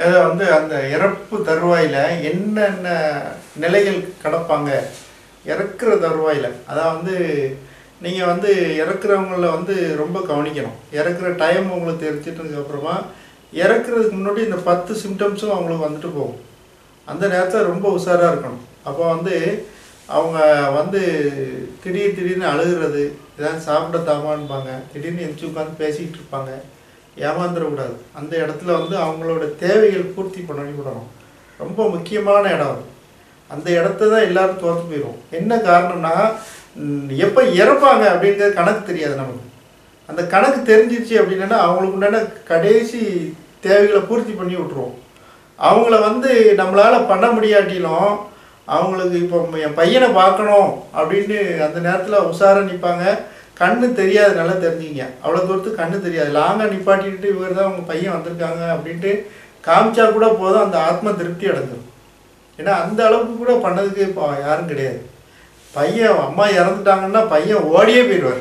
அஹ் வந்து அந்த இறப்பு தருவாயில் என்னென்ன நிலைகள் கடப்பாங்க இறக்குற தருவாயில் அதான் வந்து நீங்கள் வந்து இறக்குறவங்கள வந்து ரொம்ப கவனிக்கணும் இறக்குற டைம் உங்களுக்கு தெரிஞ்சிட்டதுக்கு அப்புறமா இறக்குறதுக்கு முன்னாடி இந்த பத்து சிம்டம்ஸும் அவங்களுக்கு வந்துட்டு போகும் அந்த நேரத்தில் ரொம்ப உஷாராக இருக்கணும் அப்போ வந்து அவங்க வந்து திடீர் திடீர்னு அழுகிறது ஏதாவது சாப்பிட தாமான்பாங்க திடீர்னு எந்திரிச்சு உட்காந்து பேசிக்கிட்டு இருப்பாங்க ஏமாந்துடக்கூடாது அந்த இடத்துல வந்து அவங்களோட தேவைகள் பூர்த்தி பண்ணி விடணும் ரொம்ப முக்கியமான இடம் அது அந்த இடத்த தான் எல்லாரும் தோற்று போயிடும் என்ன காரணம்னா ம், எப்போ இறப்பாங்க அப்படிங்கிறது கணக்கு தெரியாது நமக்கு அந்த கணக்கு தெரிஞ்சிருச்சு அப்படின்னா அவங்களுக்கு உண்டான கடைசி தேவைகளை பூர்த்தி பண்ணி விட்ருவோம் அவங்கள வந்து நம்மளால் பண்ண முடியாட்டிலும் அவங்களுக்கு இப்போ என் பையனை பார்க்கணும் அப்படின்னு அந்த நேரத்தில் உஷாராக நிற்பாங்க கண்ணு தெரியாது நல்லா தெரிஞ்சுங்க அவ்வளோ தூரத்துக்கு கண்ணு தெரியாது லாங்காக நிப்பாட்டிட்டு இவர் தான் உங்கள் பையன் வந்திருக்காங்க அப்படின்ட்டு காமிச்சா கூட போதும் அந்த ஆத்ம திருப்தி அடைஞ்சிடும் ஏன்னா அந்த அளவுக்கு கூட பண்ணதுக்கு இப்போ யாரும் கிடையாது பையன் அம்மா இறந்துட்டாங்கன்னா பையன் ஓடியே போயிடுவார்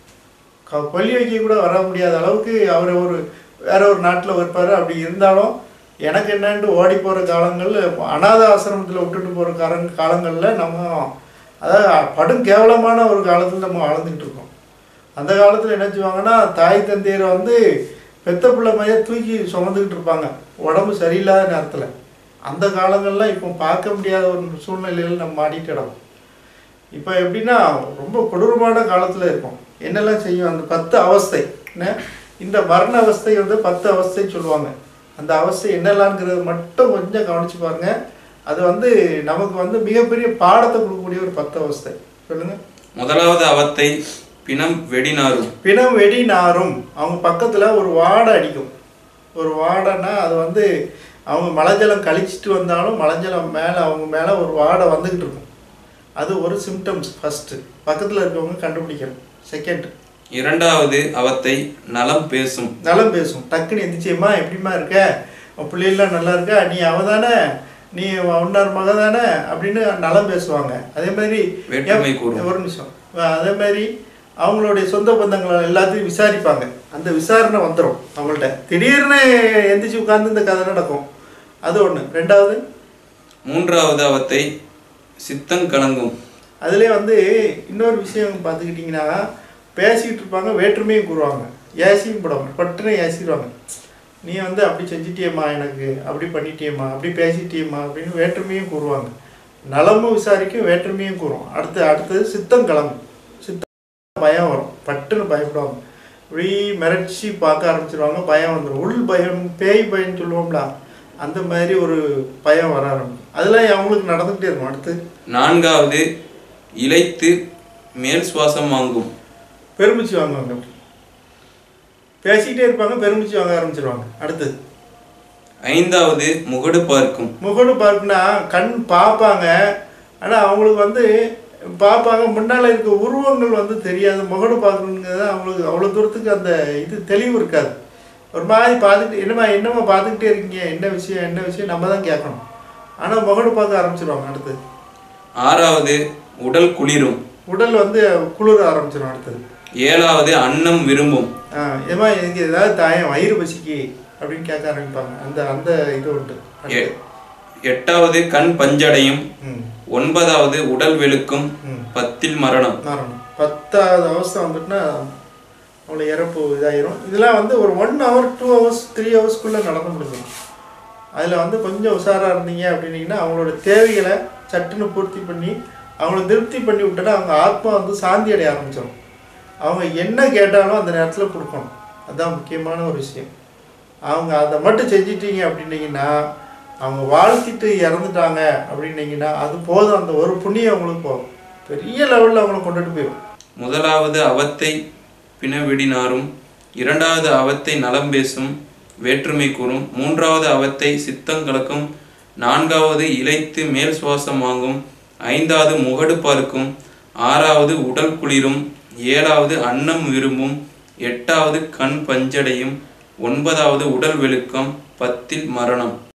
க- கொல்லி வைக்க கூட வர முடியாத அளவுக்கு அவர் ஒரு வேற ஒரு நாட்டில் இருப்பார் அப்படி இருந்தாலும் எனக்கு என்னன்ட்டு ஓடி போகிற காலங்கள் அனாத ஆசிரமத்தில் விட்டுட்டு போகிற காரங் காலங்களில் நம்ம அதாவது படும் கேவலமான ஒரு காலத்தில் நம்ம வாழ்ந்துக்கிட்டு இருக்கோம் அந்த காலத்தில் என்ன செய்வாங்கன்னா தாய் தந்தையரை வந்து பெத்த பிள்ளை மைய தூக்கி சுமந்துக்கிட்டு இருப்பாங்க உடம்பு சரியில்லாத நேரத்தில் அந்த காலங்கள்லாம் இப்போ பார்க்க முடியாத ஒரு சூழ்நிலையில் நம்ம மாட்டிட்டு கிடக்கும் இப்போ எப்படின்னா ரொம்ப கொடூரமான காலத்தில் இருக்கும் என்னெல்லாம் செய்யும் அந்த பத்து அவஸ்தை என்ன இந்த மரண அவஸ்தை வந்து பத்து அவஸ்தை சொல்லுவாங்க அந்த அவஸ்தை என்னெல்லாம்ங்கிறது மட்டும் கொஞ்சம் கவனிச்சு பாருங்க அது வந்து நமக்கு வந்து மிகப்பெரிய பாடத்தை கொடுக்கக்கூடிய ஒரு பத்து அவஸ்தை சொல்லுங்க முதலாவது அவத்தை பிணம் வெடினாரும் பிணம் வெடி நாரும் அவங்க பக்கத்தில் ஒரு வாடை அடிக்கும் ஒரு வாடைன்னா அது வந்து அவங்க மலைஜலம் கழிச்சிட்டு வந்தாலும் மலைஜலம் மேலே அவங்க மேலே ஒரு வாடை வந்துக்கிட்டு இருக்கும் அது ஒரு சிம்டம்ஸ் ஃபஸ்ட்டு பக்கத்தில் இருக்கவங்க கண்டுபிடிக்கணும் செகண்ட் இரண்டாவது அவத்தை நலம் பேசும் நலம் பேசும் டக்குன்னு எந்திரிச்சியம்மா எப்படிம்மா இருக்க உன் பிள்ளைகள்லாம் நல்லா இருக்கா நீ அவ தானே நீ உன்னார் மக தானே அப்படின்னு நலம் பேசுவாங்க அதே மாதிரி வேற்றுமை கூறும். ஒரு நிமிஷம் அதே மாதிரி அவங்களுடைய சொந்த பந்தங்களை எல்லாத்தையும் விசாரிப்பாங்க அந்த விசாரணை வந்துடும் அவங்கள்ட்ட திடீர்னு எந்திரிச்சு உட்கார்ந்து இந்த கதை நடக்கும் அது ஒன்று ரெண்டாவது மூன்றாவது அவத்தை சித்தம் கலங்கும் அதிலே வந்து இன்னொரு விஷயம் பார்த்துக்கிட்டிங்கன்னா பேசிக்கிட்டு இருப்பாங்க வேற்றுமையும் கூறுவாங்க ஏசியும் போடுவாங்க பட்டுன்னு ஏசிடுவாங்க நீ வந்து அப்படி செஞ்சிட்டியம்மா எனக்கு அப்படி பண்ணிட்டியம்மா அப்படி பேசிட்டியம்மா அப்படின்னு வேற்றுமையும் கூறுவாங்க நலமும் விசாரிக்கும் வேற்றுமையும் கூறும் அடுத்து அடுத்தது சித்தம் கிளம்பும் சித்தம் பயம் வரும் பட்டுன்னு பயப்படுவாங்க இப்படி மிரட்சி பார்க்க ஆரம்பிச்சிருவாங்க பயம் வந்துடும் உள் பயம் பேய் பயம்னு சொல்லுவோம்ல அந்த மாதிரி ஒரு பயம் வர ஆரம்பிக்கும் அதெல்லாம் அவங்களுக்கு நடந்துக்கிட்டே இருக்கும் அடுத்து நான்காவது இளைத்து மேல் சுவாசம் வாங்கும் பெருமிச்சு வாங்குவாங்க அப்படி பேசிக்கிட்டே இருப்பாங்க பெருமிச்சு வாங்க ஆரம்பிச்சிருவாங்க அடுத்தது ஐந்தாவது முகடு பார்க்கும் முகடு பார்க்குன்னா கண் பார்ப்பாங்க ஆனால் அவங்களுக்கு வந்து பார்ப்பாங்க முன்னால் இருக்க உருவங்கள் வந்து தெரியாது முகடு பார்க்கணுங்கிறது அவங்களுக்கு அவ்வளோ தூரத்துக்கு அந்த இது தெளிவு இருக்காது ஒரு மாதிரி பார்த்துட்டு என்னம்மா என்னம்மா பார்த்துக்கிட்டே இருக்கீங்க என்ன விஷயம் என்ன விஷயம் நம்ம தான் கேட்கணும் ஆனால் முகடு பார்க்க ஆரம்பிச்சிருவாங்க அடுத்தது ஆறாவது உடல் குளிரும் உடல் வந்து குளிர ஆரம்பிச்சிடும் அடுத்தது ஏழாவது அன்னம் விரும்பும் ஆ, ஏம்மா எனக்கு ஏதாவது தாயம் வயிறு பசிக்கு அப்படின்னு கேட்க ஆரம்பிப்பாங்க அந்த அந்த இது உண்டு எ- எட்டாவது கண் பஞ்சடையும் ம் ஒன்பதாவது உடல் வெளுக்கும் ம் பத்தில் மரணம் மரணம் பத்தாவது அவஸ்தை வந்துட்டுனா அவ்வளோ இறப்பு இதாயிரும் இதெல்லாம் வந்து ஒரு one hour two hours three ஹவர்ஸ்க்குள்ளே நடந்து முடிஞ்சிடும் அதில் வந்து கொஞ்சம் உஷாராக இருந்தீங்க அப்படின்னீங்கன்னா அவங்களோட தேவைகளை சட்டுன்னு பூர்த்தி பண்ணி அவங்கள திருப்தி பண்ணி விட்டோன்னா அவங்க ஆத்மா வந்து சாந்தி அடைய ஆரம்பிச்சிடும் அவங்க என்ன கேட்டாலும் அந்த நேரத்தில் கொடுக்கணும் அதுதான் முக்கியமான ஒரு விஷயம் அவங்க அதை மட்டும் செஞ்சிட்டீங்க அப்படின்னீங்கன்னா அவங்க வாழ்த்திட்டு இறந்துட்டாங்க அப்படின்னீங்கன்னா அது போதும் அந்த ஒரு புண்ணியம் அவங்களுக்கு போதும் பெரிய லெவலில் அவங்கள கொண்டுட்டு போயிடும் முதலாவது அவத்தை பிணவெடினாரும் இரண்டாவது அவத்தை நலம் பேசும் வேற்றுமை கூறும் மூன்றாவது அவத்தை சித்தம் கலக்கும் நான்காவது இளைத்து மேல் சுவாசம் வாங்கும் ஐந்தாவது முகடு பார்க்கும் ஆறாவது உடல் குளிரும் ஏழாவது அன்னம் விரும்பும் எட்டாவது கண் பஞ்சடையும் ஒன்பதாவது உடல் வெளுக்கம் பத்தில் மரணம்